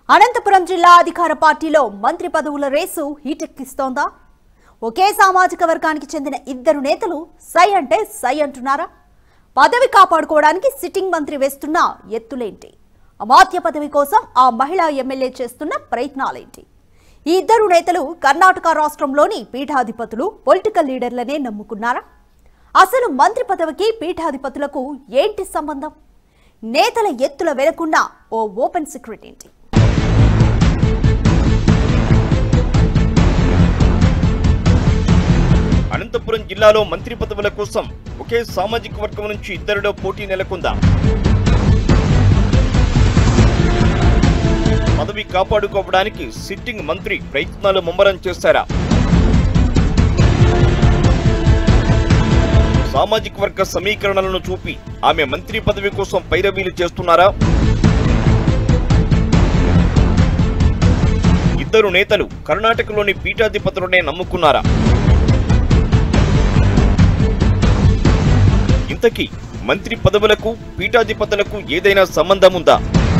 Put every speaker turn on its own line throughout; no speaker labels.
అనంతపురం జిల్లా అధికార పార్టీలో మంత్రి పదవుల రేసు హీటెక్కిస్తోందా ఒకే సామాజిక వర్గానికి చెందిన ఇద్దరు నేతలు సై అంటే సై అంటున్నారా పదవి కాపాడుకోవడానికి సిట్టింగ్ మంత్రి వేస్తున్న ఎత్తులేంటి అమాత్య పదవి కోసం ఆ మహిళా ఎమ్మెల్యే చేస్తున్న ప్రయత్నాలేంటి ఈ ఇద్దరు నేతలు కర్ణాటక రాష్ట్రంలోని పీఠాధిపతులు పొలిటికల్ లీడర్లనే నమ్ముకున్నారా అసలు మంత్రి పదవికి పీఠాధిపతులకు ఏంటి సంబంధం నేతల ఎత్తుల వెలకున్న ఓ ఓపెన్ సీక్రెట్ ఏంటి
అనంతపురం జిల్లాలో మంత్రి పదవుల కోసం ఒకే సామాజిక వర్గం నుంచి ఇద్దరిలో పోటీ నెలకొందా పదవి కాపాడుకోవడానికి సిట్టింగ్ మంత్రి ప్రయత్నాలు ముమ్మరం చేశారా సామాజిక వర్గ సమీకరణలను చూపి ఆమె మంత్రి పదవి కోసం పైరవీలు చేస్తున్నారా ఇద్దరు నేతలు కర్ణాటకలోని పీఠాధిపతులనే నమ్ముకున్నారా ఇంతకీ మంత్రి పదవులకు పీఠాధిపతులకు ఏదైనా సంబంధం ఉందా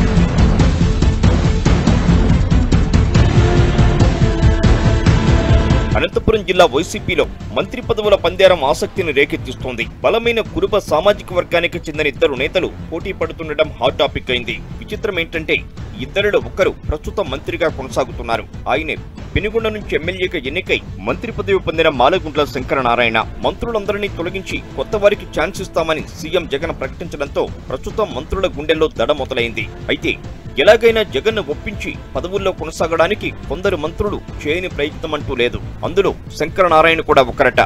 అనంతపురం జిల్లా వైసీపీలో మంత్రి పదవుల పందేరం ఆసక్తిని రేకెత్తిస్తోంది బలమైన కురుబ సామాజిక వర్గానికి చెందిన ఇద్దరు నేతలు పోటీ పడుతుండటం హాట్ టాపిక్ అయింది విచిత్రం ఏంటంటే ఇద్దరిలో ఒకరు ప్రస్తుతం మంత్రిగా కొనసాగుతున్నారు ఆయనే పెనుగొండ నుంచి ఎమ్మెల్యేగా ఎన్నికై మంత్రి పదవి పొందిన మాలగుంట్ల శంకరనారాయణ మంత్రులందరినీ తొలగించి కొత్త వారికి ఛాన్స్ ఇస్తామని సీఎం జగన్ ప్రకటించడంతో ప్రస్తుతం మంత్రుల గుండెల్లో దడ మొదలైంది అయితే ఎలాగైనా జగన్ను ఒప్పించి పదవుల్లో కొనసాగడానికి కొందరు మంత్రులు చేయని ప్రయత్నం అంటూ లేదు అందులో శంకరనారాయణ కూడా ఒకరట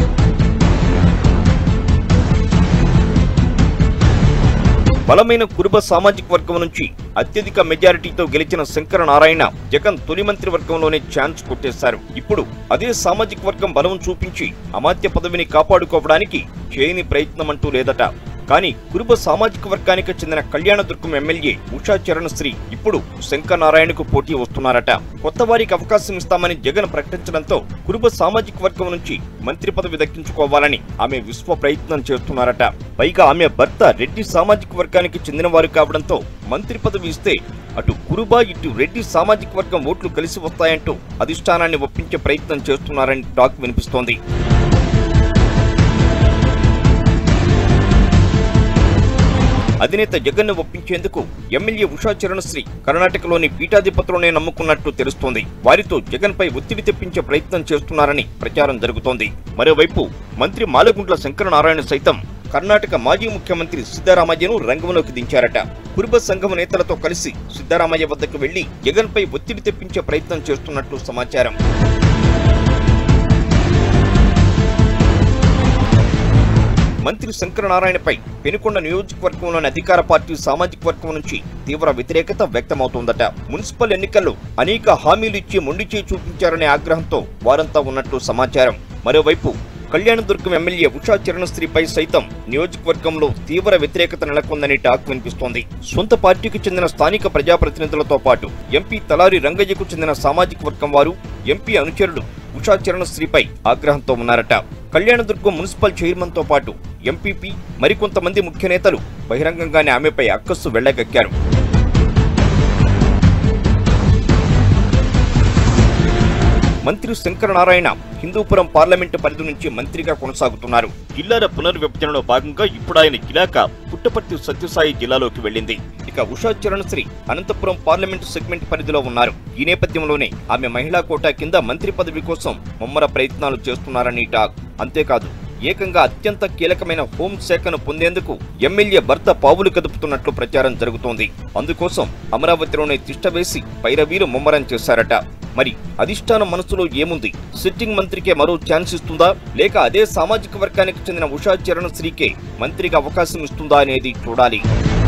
బలమైన కురుబ సామాజిక వర్గం నుంచి అత్యధిక మెజారిటీతో గెలిచిన శంకర నారాయణ జగన్ తొలి మంత్రి వర్గంలోనే ఛాన్స్ కొట్టేశారు ఇప్పుడు అదే సామాజిక వర్గం బలం చూపించి అమాత్య పదవిని కాపాడుకోవడానికి చేయని ప్రయత్నం అంటూ లేదట కానీ కురుబ సామాజిక వర్గానికి చెందిన కళ్యాణదుర్గం ఎమ్మెల్యే ఉషా చరణ్ శ్రీ ఇప్పుడు శంకర్ నారాయణకు పోటీ వస్తున్నారట కొత్త వారికి అవకాశం ఇస్తామని జగన్ ప్రకటించడంతో కురుబ సామాజిక వర్గం నుంచి మంత్రి పదవి దక్కించుకోవాలని ఆమె విశ్వ ప్రయత్నం చేస్తున్నారట పైగా ఆమె భర్త రెడ్డి సామాజిక వర్గానికి చెందినవారు కావడంతో మంత్రి పదవి ఇస్తే అటు కురుబా ఇటు రెడ్డి సామాజిక వర్గం ఓట్లు కలిసి వస్తాయంటూ అధిష్టానాన్ని ఒప్పించే ప్రయత్నం చేస్తున్నారని టాక్ వినిపిస్తోంది అధినేత జగన్ను ఒప్పించేందుకు ఎమ్మెల్యే ఉషా చరణశ్రీ కర్ణాటకలోని పీఠాధిపతులనే నమ్ముకున్నట్టు తెలుస్తోంది వారితో జగన్ పై ఒత్తిడి తెప్పించే ప్రయత్నం చేస్తున్నారని ప్రచారం జరుగుతోంది మరోవైపు మంత్రి మాలగుంట్ల శంకరనారాయణ సైతం కర్ణాటక మాజీ ముఖ్యమంత్రి సిద్ధరామయ్యను రంగంలోకి దించారట కురుబ సంఘం నేతలతో కలిసి సిద్ధరామయ్య వద్దకు వెళ్లి జగన్ పై ఒత్తిడి తెప్పించే ప్రయత్నం చేస్తున్నట్టు సమాచారం మంత్రి శంకరనారాయణపై పెనుకొండ నియోజకవర్గంలోని అధికార పార్టీ సామాజిక వర్గం నుంచి తీవ్ర వ్యతిరేకత వ్యక్తమవుతోందట మున్సిపల్ ఎన్నికల్లో అనేక హామీలు ఇచ్చి మొండిచేయి చూపించారనే ఆగ్రహంతో వారంతా ఉన్నట్టు సమాచారం మరోవైపు కళ్యాణదుర్గం ఎమ్మెల్యే ఉషా చరణశ్రీపై సైతం నియోజకవర్గంలో తీవ్ర వ్యతిరేకత నెలకొందని టాక్ వినిపిస్తోంది సొంత పార్టీకి చెందిన స్థానిక ప్రజాప్రతినిధులతో పాటు ఎంపీ తలారి రంగయ్యకు చెందిన సామాజిక వర్గం వారు ఎంపీ అనుచరులు ఉషా చరణశ్రీపై ఆగ్రహంతో ఉన్నారట కళ్యాణదుర్గం మున్సిపల్ చైర్మన్ తో పాటు ఎంపీపీ మరికొంతమంది ముఖ్య నేతలు బహిరంగంగానే ఆమెపై అక్కస్సు వెళ్లగక్కారు మంత్రి శంకరనారాయణ హిందూపురం పార్లమెంటు పరిధి నుంచి మంత్రిగా కొనసాగుతున్నారు జిల్లాల పునర్విభజనలో భాగంగా ఇప్పుడు ఆయన ఇలాక పుట్టపర్తి సత్యసాయి జిల్లాలోకి వెళ్ళింది ఇక ఉషా చరణశ్రీ అనంతపురం పార్లమెంటు సెగ్మెంట్ పరిధిలో ఉన్నారు ఈ నేపథ్యంలోనే ఆమె మహిళా కోటా కింద మంత్రి పదవి కోసం ముమ్మర ప్రయత్నాలు చేస్తున్నారని టాక్ అంతేకాదు ఏకంగా అత్యంత కీలకమైన హోంశాఖను పొందేందుకు ఎమ్మెల్యే భర్త పావులు కదుపుతున్నట్లు ప్రచారం జరుగుతోంది అందుకోసం అమరావతిలోనే తిష్టవేసి పైరవీలు ముమ్మరం చేశారట మరి అధిష్టానం మనసులో ఏముంది సిట్టింగ్ మంత్రికే మరో ఛాన్స్ ఇస్తుందా లేక అదే సామాజిక వర్గానికి చెందిన ఉషా చరణ్ శ్రీకే మంత్రిగా అవకాశం ఇస్తుందా అనేది చూడాలి